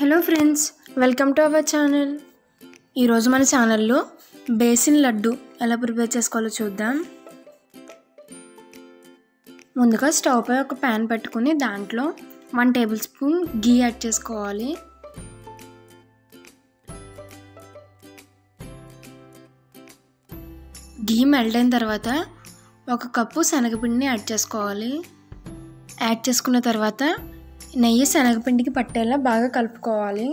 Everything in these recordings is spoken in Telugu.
hello friends welcome to our channel ఈరోజు మన ఛానల్లో బేసిన్ లడ్డు ఎలా ప్రిపేర్ చేసుకోవాలో చూద్దాం ముందుగా స్టవ్ పై ఒక ప్యాన్ పెట్టుకుని దాంట్లో one tablespoon ghee add చేసుకోవాలి గీ మెల్ట్ అయిన తర్వాత ఒక కప్పు శనగపిండిని యాడ్ చేసుకోవాలి యాడ్ చేసుకున్న తర్వాత నెయ్యి శనగపిండికి పట్టేలా బాగా కలుపుకోవాలి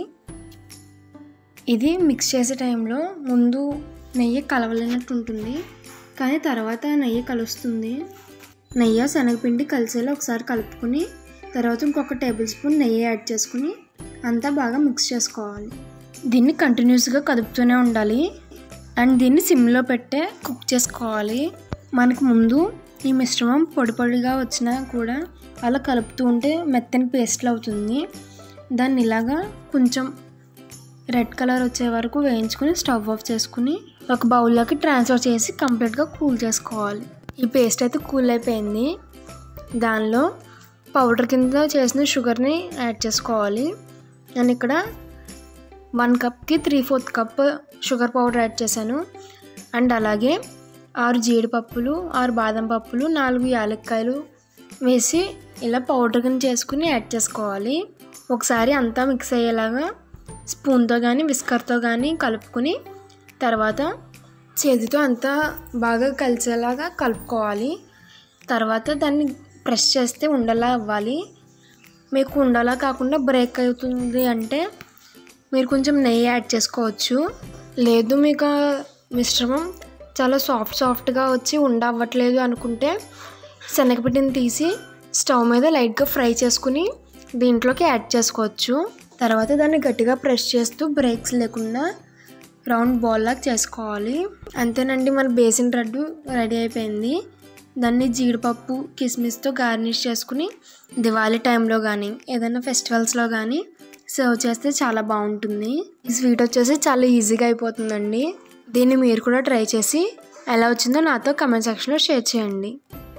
ఇది మిక్స్ చేసే టైంలో ముందు నెయ్యి కలవలేనట్టు ఉంటుంది కానీ తర్వాత నెయ్యి కలుస్తుంది నెయ్యి శనగపిండి కలిసేలా ఒకసారి కలుపుకొని తర్వాత ఇంకొక టేబుల్ స్పూన్ నెయ్యి యాడ్ చేసుకుని అంతా బాగా మిక్స్ చేసుకోవాలి దీన్ని కంటిన్యూస్గా కదుపుతూనే ఉండాలి అండ్ దీన్ని సిమ్లో పెట్టే కుక్ చేసుకోవాలి మనకు ముందు ఈ మిశ్రమం పొడి పొడిగా వచ్చినా కూడా అలా కలుపుతూ ఉంటే మెత్తని పేస్ట్లు అవుతుంది దాన్ని ఇలాగా కొంచెం రెడ్ కలర్ వచ్చే వరకు వేయించుకుని స్టవ్ ఆఫ్ చేసుకుని ఒక బౌల్లోకి ట్రాన్స్ఫర్ చేసి కంప్లీట్గా కూల్ చేసుకోవాలి ఈ పేస్ట్ అయితే కూల్ అయిపోయింది దానిలో పౌడర్ కింద చేసిన షుగర్ని యాడ్ చేసుకోవాలి నేను ఇక్కడ వన్ కప్కి three fourth cup sugar powder add చేశాను అండ్ అలాగే ఆరు జీడిపప్పులు ఆరు బాదం పప్పులు నాలుగు యాలక్కాయలు వేసి ఇలా పౌడర్ కింద చేసుకుని యాడ్ చేసుకోవాలి ఒకసారి అంతా మిక్స్ అయ్యేలాగా స్పూన్తో కానీ విస్కర్తో కానీ కలుపుకొని తర్వాత చేతితో అంతా బాగా కలిసేలాగా కలుపుకోవాలి తర్వాత దాన్ని ప్రెస్ చేస్తే ఉండలా అవ్వాలి మీకు ఉండలా కాకుండా బ్రేక్ అవుతుంది అంటే మీరు కొంచెం నెయ్యి యాడ్ చేసుకోవచ్చు లేదు మీకు ఆ మిశ్రమం చాలా సాఫ్ట్ సాఫ్ట్గా వచ్చి ఉండవ్వట్లేదు అనుకుంటే శనగపిండిని తీసి స్టవ్ మీద లైట్గా ఫ్రై చేసుకుని దీంట్లోకి యాడ్ చేసుకోవచ్చు తర్వాత దాన్ని గట్టిగా ప్రెస్ చేస్తూ బ్రేక్స్ లేకుండా రౌండ్ బాల్ లాగా చేసుకోవాలి అంతేనండి మన బేసిన్ లడ్డు రెడీ అయిపోయింది దాన్ని జీడిపప్పు కిస్మిస్తో గార్నిష్ చేసుకుని దివాళీ టైంలో కానీ ఏదైనా ఫెస్టివల్స్లో కానీ సర్వ్ చేస్తే చాలా బాగుంటుంది ఈ స్వీట్ వచ్చేసి చాలా ఈజీగా అయిపోతుందండి దీన్ని మీరు కూడా ట్రై చేసి ఎలా వచ్చిందో నాతో కమెంట్ సెక్షన్లో షేర్ చేయండి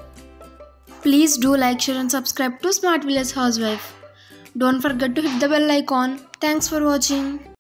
please do like share and subscribe to Smart Village Housewife don't forget to hit the bell icon thanks for watching